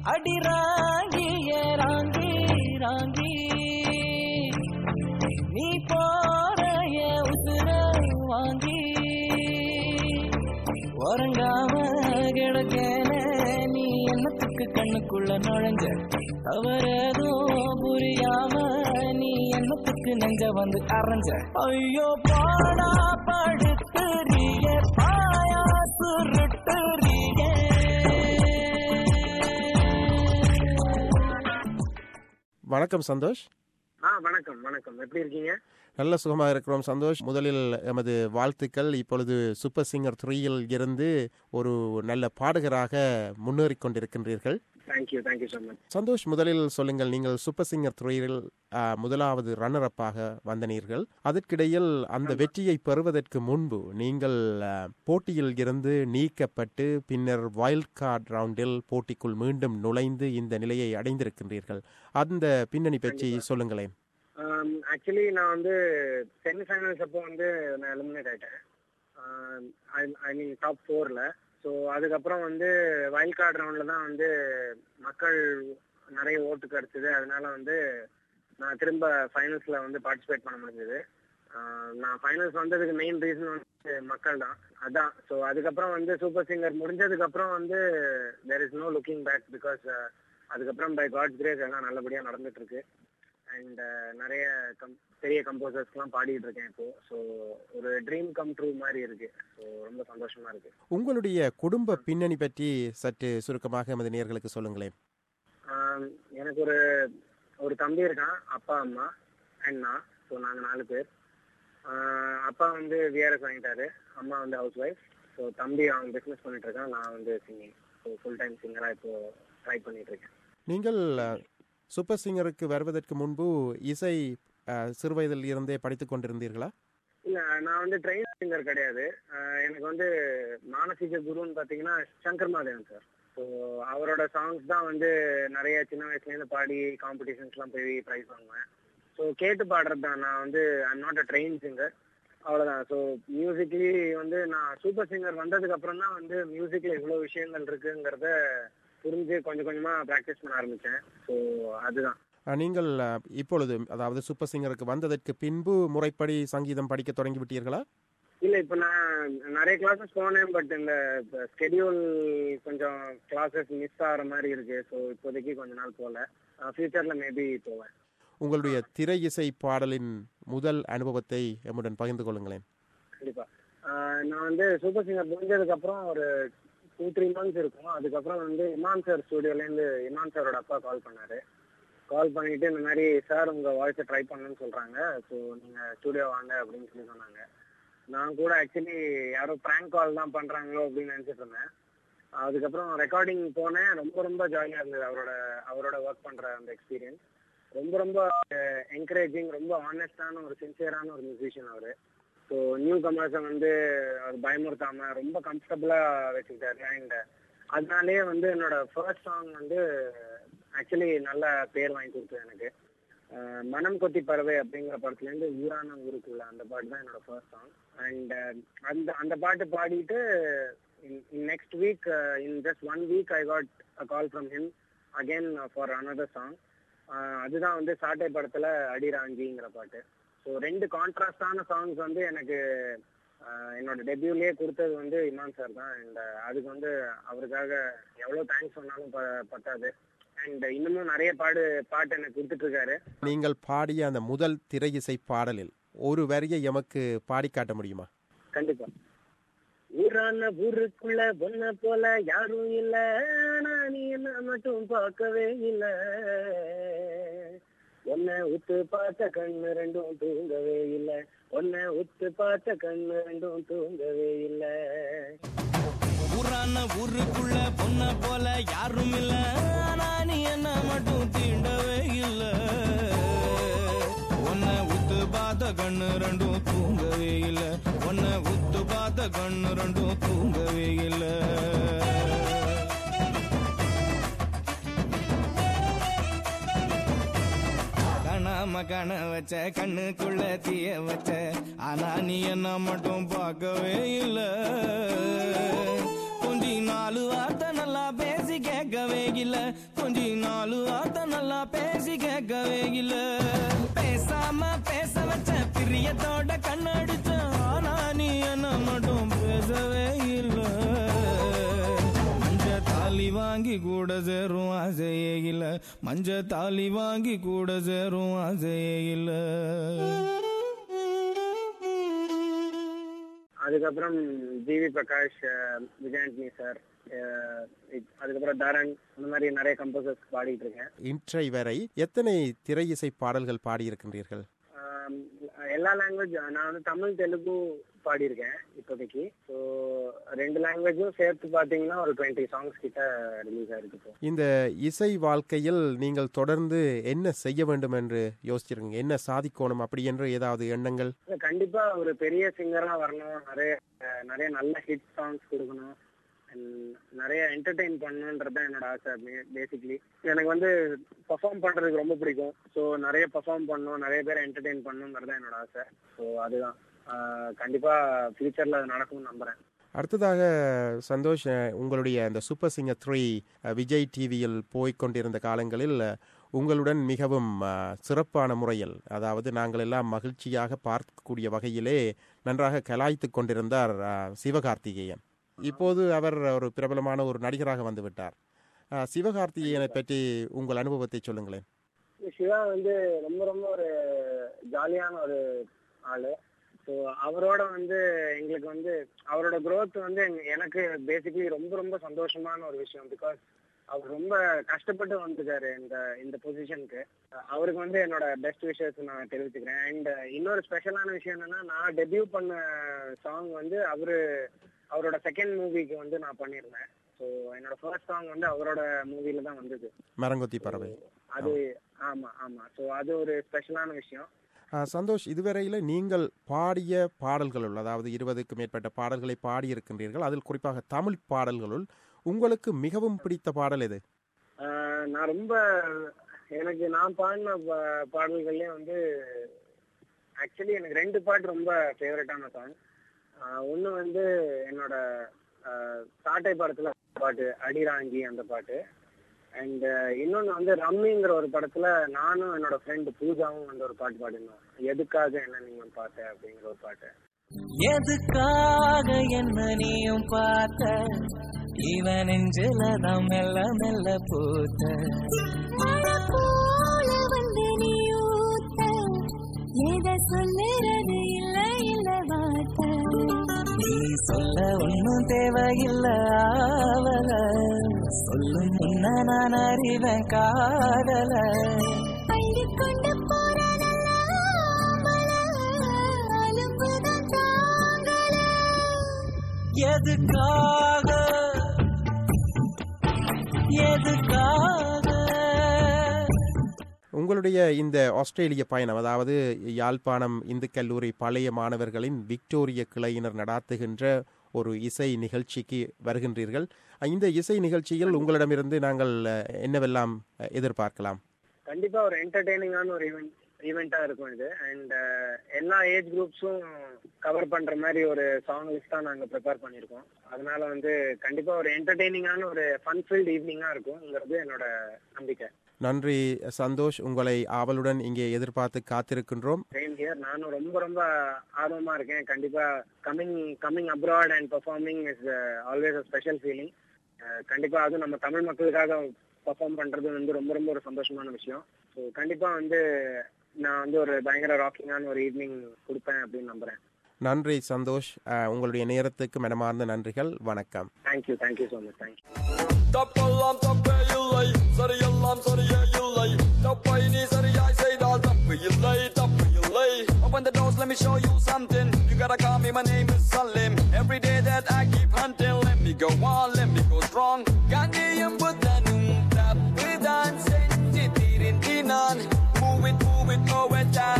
அடி ராங்கி ஏ ராங்கி ராங்கி நீ போற ஏ உசுர வாங்கி உறங்காம கிடக்கேன நீ என்னத்துக்கு கண்ணுக்குள்ள நுழைஞ்ச தவறேதோ புரியாம நீ என்னத்துக்கு நெஞ்ச வந்து அரைஞ்ச ஐயோ பாடா படுத்துறிய பாயா வணக்கம் சந்தோஷ் ஆ வணக்கம் வணக்கம் எப்படி இருக்கீங்க நல்ல சுகமாக இருக்கிறோம் சந்தோஷ் முதலில் எமது வாழ்த்துக்கள் இப்பொழுது சூப்பர் சிங்கர் த்ரீயில் இருந்து ஒரு நல்ல பாடகராக முன்னேறிக் கொண்டிருக்கின்றீர்கள் thank you thank you so much Santhosh முதலில் சொல்லுங்கள் நீங்கள் சூப்பர் சிங்கர் த்ரீயில் முதலாவது ரன்னர் அப்பாக வந்தனீர்கள் அதற்கிடையில் அந்த வெற்றியை பெறுவதற்கு முன்பு நீங்கள் ஆ, போட்டியில் இருந்து நீக்கப்பட்டு பின்னர் வைல்ட் கார்டு ரவுண்டில் போட்டிக்குள் மீண்டும் நுழைந்து இந்த நிலையை அடைந்திருக்கின்றீர்கள் அந்த பின்னணி பற்றி சொல்லுங்களேன் ஆக்சுவலி நான் வந்து செமிஃபைனல்ஸ் அப்போ வந்து நான் எலிமினேட் ஆயிட்டேன் ஐ மீன் டாப் ஃபோரில் ஸோ அதுக்கப்புறம் வந்து வைல்ட் கார்டு ரவுண்டில் தான் வந்து மக்கள் நிறைய ஓட்டு கிடைச்சது அதனால வந்து நான் திரும்ப ஃபைனல்ஸில் வந்து பார்ட்டிசிபேட் பண்ண முடிஞ்சது நான் ஃபைனல்ஸ் வந்ததுக்கு மெயின் ரீசன் வந்து மக்கள் தான் அதான் ஸோ அதுக்கப்புறம் வந்து சூப்பர் சிங்கர் முடிஞ்சதுக்கப்புறம் வந்து there is no looking back because அதுக்கப்புறம் பை காட்ஸ் கிரேஸ் எல்லாம் நல்லபடியாக நடந்துட்டு இருக்கு அண்ட் நிறைய கம் பெரிய கம்போசர்ஸ்க்குலாம் பாடிட்டு இருக்கேன் இப்போ ஸோ ஒரு ட்ரீம் கம் ட்ரூ மாதிரி இருக்கு ஸோ ரொம்ப சந்தோஷமா இருக்கு உங்களுடைய குடும்ப பின்னணி பற்றி சற்று சுருக்கமாக எமது நேயர்களுக்கு சொல்லுங்களேன் ஆம், எனக்கு ஒரு ஒரு தம்பி இருக்கான் அப்பா அம்மா அண்ணா ஸோ நாங்கள் நாலு பேர் ஆஹ் அப்பா வந்து விஆர்எஸ் வாங்கிட்டாரு அம்மா வந்து ஹவுஸ் ஒய்ஃப் ஸோ தம்பி அவன் பிஸ்னஸ் பண்ணிட்டு இருக்கான் நான் வந்து சிங்கிங் ஸோ ஃபுல் டைம் சிங்கராக இப்போ ட்ரை பண்ணிட்டு இருக்கேன் நீங்கள் அஹ், சூப்பர் சிங்கருக்கு வருவதற்கு முன்பு இசை அஹ், சிறுவயதில் இருந்தே படித்துக் கொண்டிருந்தீர்களா இல்ல நான் வந்து ட்ரெயின் சிங்கர் கிடையாது ஆஹ் எனக்கு வந்து மானசீக குருன்னு பாத்தீங்கன்னா சங்கர் மாதேவன் சார் ஸோ அவரோட சாங்ஸ் தான் வந்து நிறைய சின்ன வயசுல இருந்து பாடி காம்படிஷன்ஸ்லாம் போய் ப்ரைஸ் வாங்குவேன் ஸோ கேட்டு பாடுறது தான் நான் வந்து I'm not a train singer அவ்வளவுதான் ஸோ மியூசிக்லி வந்து நான் சூப்பர் சிங்கர் வந்ததுக்கு அப்புறம் தான் வந்து மியூசிக்ல இவ்வளவு விஷயங்கள் இருக்குங்கிறத புரிஞ்சு கொஞ்சம் கொஞ்சமா ப்ராக்டிஸ் பண்ண ஆரம்பிச்சேன் ஸோ அதுதான் அஹ், நீங்கள் அஹ், இப்பொழுது அதாவது சூப்பர் சிங்கருக்கு வந்ததற்கு பின்பு முறைப்படி சங்கீதம் படிக்க தொடங்கி விட்டீர்களா இல்ல இப்ப நான் நிறைய கிளாஸஸ் போனேன் பட் இந்த ஸ்கெடியூல் கொஞ்சம் கிளாஸஸ் மிஸ் ஆகிற மாதிரி இருக்கு ஸோ இப்போதைக்கு கொஞ்ச நாள் போகல ஃபியூச்சர்ல மேபி போவேன் உங்களுடைய திரை இசை பாடலின் முதல் அனுபவத்தை எம்முடன் பகிர்ந்து கொள்ளுங்களேன் கண்டிப்பா ஆஹ் நான் வந்து சூப்பர் சிங்கர் முடிஞ்சதுக்கு அப்புறம் ஒரு டூ த்ரீ மந்த்ஸ் இருக்கும் அதுக்கப்புறம் வந்து இமான் சார் ஸ்டுடியோல இருந்து இமான் சாரோட அப்பா கால் பண்ணாரு கால் பண்ணிட்டு இந்த மாதிரி சார் உங்க வாய்ஸை ட்ரை பண்ணணும்னு சொல்றாங்க ஸோ நீங்க ஸ்டுடியோ வாங்க அப்படின்னு சொல்லி சொன்னாங்க நான் கூட ஆக்சுவலி யாரோ ப்ராங்க் கால் தான் பண்றாங்களோ அப்படின்னு நினைச்சிட்டு இருந்தேன் அதுக்கப்புறம் ரெக்கார்டிங் போனேன் ரொம்ப ரொம்ப ஜாலியா இருந்தது அவரோட அவரோட ஒர்க் பண்ற அந்த எக்ஸ்பீரியன்ஸ் ரொம்ப ரொம்ப என்கரேஜிங் ரொம்ப ஆனஸ்டான ஒரு சின்சியரான ஒரு மியூசிஷியன் அவரு ஸோ நியூ கமர்ஸை வந்து அவர் பயமுறுத்தாம ரொம்ப கம்ஃபர்டபுளா வச்சுக்கிட்டாரு அண்ட் அதனாலேயே வந்து என்னோட ஃபர்ஸ்ட் சாங் வந்து ஆக்சுவலி நல்ல பேர் வாங்கி கொடுத்தது எனக்கு அஹ் மனம் கொத்தி பறவை அப்படிங்கிற படத்துல இருந்து ஊரான ஊருக்குள்ள அந்த பாட்டு தான் என்னோட ஃபர்ஸ்ட் சாங் அண்ட் அந்த அந்த பாட்டு பாடிட்டு next week in just one week I got a call from him again for another song அதுதான் வந்து சாட்டை படத்துல அடிராஞ்சிங்கிற பாட்டு ஸோ ரெண்டு கான்ட்ராஸ்டான சாங்ஸ் வந்து எனக்கு ஆஹ் என்னோட டெபியூலயே கொடுத்தது வந்து இமான் சார் தான் அண்ட் அதுக்கு வந்து அவருக்காக எவ்வளோ தேங்க்ஸ் சொன்னாலும் ப- பத்தாது அண்ட் இன்னமும் நிறைய பாடு பாட்டு எனக்கு கொடுத்துட்டு இருக்காரு நீங்கள் பாடிய அந்த முதல் திரை இசை பாடலில் ஒரு வரியை எமக்கு பாடி காட்ட முடியுமா கண்டிப்பா ஊரான ஊருக்குள்ள பொண்ண போல யாரும் இல்ல நான் நீ என்ன மட்டும் பார்க்கவே இல்ல உன்னை உத்து பார்த்த கண்ணு ரெண்டும் தூங்கவே இல்ல உன்னை உத்து பார்த்த கண்ணு ரெண்டும் தூங்கவே இல்ல ஊரான ஊருக்குள்ள பொண்ண போல யாரும் இல்ல ஆனா நீ என்ன மட்டும் தீண்டவே இல்ல உன்னை உத்து பார்த்த கண்ணு ரெண்டும் தூங்கவே இல்ல உன்னை உத்து பார்த்த கண்ணு ரெண்டும் தூங்கவே இல்ல காணாம காண வச்ச கண்ணுக்குள்ள தீய வச்ச ஆனா நீ என்ன மட்டும் பார்க்கவே இல்ல கொஞ்சி நாலு வார்த்தை நல்லா பேசி கேட்கவே இல்ல கொஞ்சி நாலு ஆத்த நல்லா பேசி கேட்கவே இல்ல பேசாம பேச வச்ச பிரியத்தோட கண்ணடிச்ச ஆனா நீ என்ன மட்டும் பேசவே இல்ல மஞ்ச தாலி வாங்கி கூட சேரும் ஆசையே இல்ல மஞ்ச தாலி வாங்கி கூட சேரும் ஆசையே இல்ல அதுக்கப்புறம் ஜிவி பிரகாஷ் அஹ், விஜயாண்டனி சார் அஹ், இப்- அதுக்கப்புறம் தரன் அந்த மாதிரி நிறைய கம்போசர்ஸ் பாடிட்டு இருக்கேன் இன்றை வரை எத்தனை திரை இசை பாடல்கள் பாடியிருக்கின்றீர்கள் ஆம், எல்லா லாங்குவேஜ் நான் வந்து தமிழ் தெலுங்கு பாடியிருக்கேன் இப்போதைக்கு ஸோ ரெண்டு லாங்குவேஜும் சேர்த்து பார்த்தீங்கன்னா ஒரு டுவெண்ட்டி சாங்ஸ் கிட்ட ரிலீஸ் ஆயிருக்கு இப்போ இந்த இசை வாழ்க்கையில் நீங்கள் தொடர்ந்து என்ன செய்ய வேண்டும் என்று யோசிச்சிருங்க என்ன சாதிக்கணும் அப்படி என்று ஏதாவது எண்ணங்கள் இல்ல, கண்டிப்பா ஒரு பெரிய சிங்கரா வரணும் நிறைய அஹ், நிறைய நல்ல ஹிட் சாங்ஸ் கொடுக்கணும் and நிறைய என்டர்டெயின் பண்ணணுன்றது தான் என்னோட ஆசை பேசிக்லி எனக்கு வந்து பெர்ஃபார்ம் பண்றதுக்கு ரொம்ப பிடிக்கும் ஸோ நிறைய பெர்ஃபார்ம் பண்ணணும் நிறைய பேரை என்டர்டெயின் பண்ணணுங்கிறது தான் என்னோட ஆசை ஸோ அதுதான் அஹ், கண்டிப்பா ஃபியூச்சர்ல அது நடக்கும்னு நம்புறேன் அடுத்ததாக சந்தோஷ் அஹ், உங்களுடைய அந்த சூப்பர் சிங்கர் த்ரீ விஜய் டிவியில் போய்க்கொண்டிருந்த காலங்களில் அஹ், உங்களுடன் மிகவும் அஹ், சிறப்பான முறையில் அதாவது நாங்கள் எல்லாம் மகிழ்ச்சியாக பார்க்கக்கூடிய வகையிலே நன்றாக கலாய்த்து கொண்டிருந்தார் அஹ், சிவகார்த்திகேயன் இப்போது அவர் ஒரு பிரபலமான ஒரு நடிகராக வந்துவிட்டார் அஹ், சிவகார்த்திகேயனை பற்றி உங்கள் அனுபவத்தை சொல்லுங்களேன் சிவா வந்து ரொம்ப ரொம்ப ஒரு ஜாலியான ஒரு ஆளு ஸோ அவரோட வந்து எங்களுக்கு வந்து அவரோட growth வந்து எங்க- எனக்கு பேசிக்கலி ரொம்ப ரொம்ப சந்தோஷமான ஒரு விஷயம் பிகாஸ் அவர் ரொம்ப கஷ்டப்பட்டு வந்திருக்காரு இந்த இந்த பொசிஷனுக்கு அவருக்கு வந்து என்னோட பெஸ்ட் விஷயத்தை நான் தெரிவிச்சுக்கிறேன் அண்ட் இன்னொரு ஸ்பெஷலான விஷயம் என்னன்னா நான் டெபியூ பண்ண சாங் வந்து அவரு அவரோட செகண்ட் மூவிக்கு வந்து நான் பண்ணியிருந்தேன் ஸோ என்னோட ஃபர்ஸ்ட் சாங் வந்து அவரோட மூவில தான் வந்தது மரங்கொத்தி பறவை அது ஆமா ஆமா சோ அது ஒரு ஸ்பெஷலான விஷயம் அஹ், சந்தோஷ் இதுவரையில் நீங்கள் பாடிய பாடல்களுள் அதாவது இருபதுக்கு மேற்பட்ட பாடல்களை பாடியிருக்கின்றீர்கள் அதில் குறிப்பாக தமிழ் பாடல்களுள் உங்களுக்கு மிகவும் பிடித்த பாடல் எது ஆஹ் நான் ரொம்ப எனக்கு நான் பாடின பா- பாடல்கள்லயே வந்து ஆக்சுவலி எனக்கு ரெண்டு பாட்டு ரொம்ப ஃபேவரட்டான சாங் ஒன்னு வந்து என்னோட ஆஹ், சாட்டை படத்துல பாட்டு அடிராங்கி அந்த பாட்டு அண்ட் இன்னொன்னு வந்து ரம்மிங்கிற ஒரு படத்துல நானும் என்னோட ஃப்ரெண்டு பூஜாவும் வந்து ஒரு பாட்டு பாடினோம் எதுக்காக என்ன நீங்க பார்த்த அப்படிங்கிற ஒரு பாட்டு எதுக்காக என்ன நீயும் பார்த்த இவன் நெஞ்சில தான் மெல்ல மெல்ல பூத்த மழை போல வந்து நீ ஊத்த, எதை சொல்லுறது இல்ல இல்ல வார்த்தை நீ சொல்ல ஒன்னும் தேவையில்ல ஆவல சொல்லும் முன்ன நான் அறிவேன் காதல அள்ளிக்கொண்டு போற நல்ல ஆம்பள, அலும்புதான் தாங்கல. எதுக்காக எதுக்காக உங்களுடைய இந்த ஆஸ்திரேலிய பயணம் அதாவது யாழ்ப்பாணம் இந்து கல்லூரி பழைய மாணவர்களின் விக்டோரிய கிளையினர் நடாத்துகின்ற ஒரு இசை நிகழ்ச்சிக்கு வருகின்றீர்கள் இந்த இசை நிகழ்ச்சியில் உங்களிடமிருந்து நாங்கள் அஹ், என்னவெல்லாம் அஹ், எதிர்பார்க்கலாம் கண்டிப்பா ஒரு என்டர்டெய்னிங்கான ஒரு ஈவெண்ட் ஈவெண்டா இருக்கும் இது அண்ட் எல்லா ஏஜ் குரூப்ஸும் கவர் பண்ற மாதிரி ஒரு சாங் லிஸ்ட் தான் நாங்க ப்ரிப்பேர் பண்ணிருக்கோம் அதனால வந்து கண்டிப்பா ஒரு என்டர்டெய்னிங்கான ஒரு ஃபன் ஃபீல்ட் ஈவினிங்கா இருக்கும்ங்கிறது என்னோட நம்பிக்கை நன்றி சந்தோஷ் உங்களை ஆவலுடன் இங்கே எதிர்பார்த்து காத்திருக்கின்றோம் சேம் ஹியர் நானும் ரொம்ப ரொம்ப ஆர்வமா இருக்கேன் கண்டிப்பா coming coming abroad and performing is always a special feeling கண்டிப்பா அதுவும் நம்ம தமிழ் மக்களுக்காக பெர்ஃபார்ம் பண்றது வந்து ரொம்ப ரொம்ப ஒரு சந்தோஷமான விஷயம் ஸோ கண்டிப்பா வந்து நான் வந்து ஒரு பயங்கர ராக்கிங்கான ஒரு ஈவினிங் கொடுப்பேன் அப்படின்னு நம்புறேன் நன்றி சந்தோஷ் அஹ், உங்களுடைய நேரத்துக்கு மனமார்ந்த நன்றிகள் வணக்கம் thank you thank you so much thank you Tappalam tappayillay, sarıyallam sarıyayillay. Tappayni sarıyay say da tappayillay, tappayillay. Open the doors, let me show you something. You gotta call me, my name is Salim. Every day that I keep hunting, let me go on, let me go strong. Gandhiyam buddhanum tappidan senchitirin inan. Move it, move it, over time.